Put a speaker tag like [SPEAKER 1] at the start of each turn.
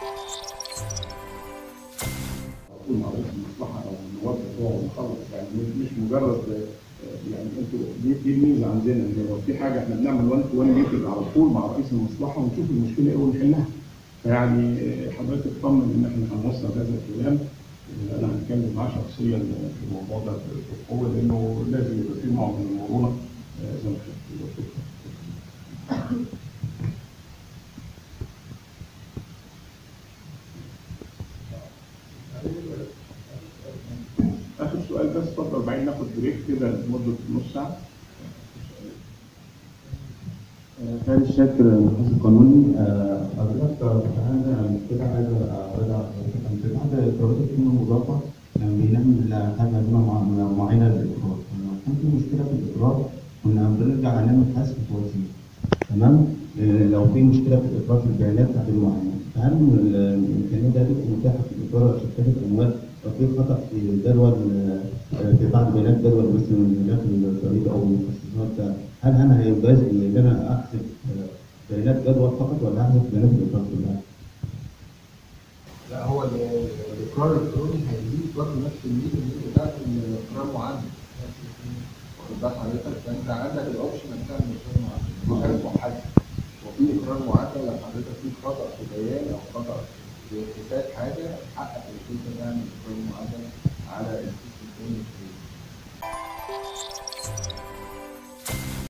[SPEAKER 1] يكون مع رئيس المصلحه او النواب بتوعه ونخلص يعني مش مش مجرد آه، يعني انتوا دي دي الميزه عندنا ان لو في حاجه احنا بنعمل وان تو وان ميتنج على طول مع رئيس المصلحه ونشوف المشكله ايه ونحلها. فيعني آه، حضرتك اطمن ان احنا هنوصل هذا الكلام آه، انا هتكلم معاه شخصيا في الموضوع ده بقوه لانه لازم يبقى في نوع من المرونه آه، زي ما حضرتك قلت. اخر سؤال بس اتفضل بعدين ناخد بريك كده لمده نص ساعه.
[SPEAKER 2] كان الشاكر المحاسب القانوني آه، حضرتك كنت عندنا مشكلة عايز أرجع حضرتك عن كده بعد اضطرارات القيمة المضافة كان بنعمل حاجة هنا مع- معينة للإقرار كان في مشكلة في الإقرار كنا بنرجع نعمل حذف توزيع تمام آه، لو في مشكلة في الإقرار في البيانات بتاعت المعينة فهل ال- الإمكانية ده تبقى متاحة في إطار شركات الأموال لو في خطأ في جدول آه، في بعض بيانات جدول مثل الملاك الضريبي أو المخصصات هل أنا هيجوز إن أنا أحذف آه، بيانات جدول فقط ولا أحذف بيانات الإقرار كلها؟
[SPEAKER 3] لا هو ال- الاقرار الالكتروني هيزيد برضه نفس الميزه اللي بتاعت الاقرار معدل واخد بال حضرتك فانت عندك الاوبشن انك تعمل اقرار معدل حاجه محدد وفي اقرار معدل لو حضرتك في خطا في بيان او خطا في اثبات حاجه حقك انك انت تعمل اقرار معدل على السيستم الالكتروني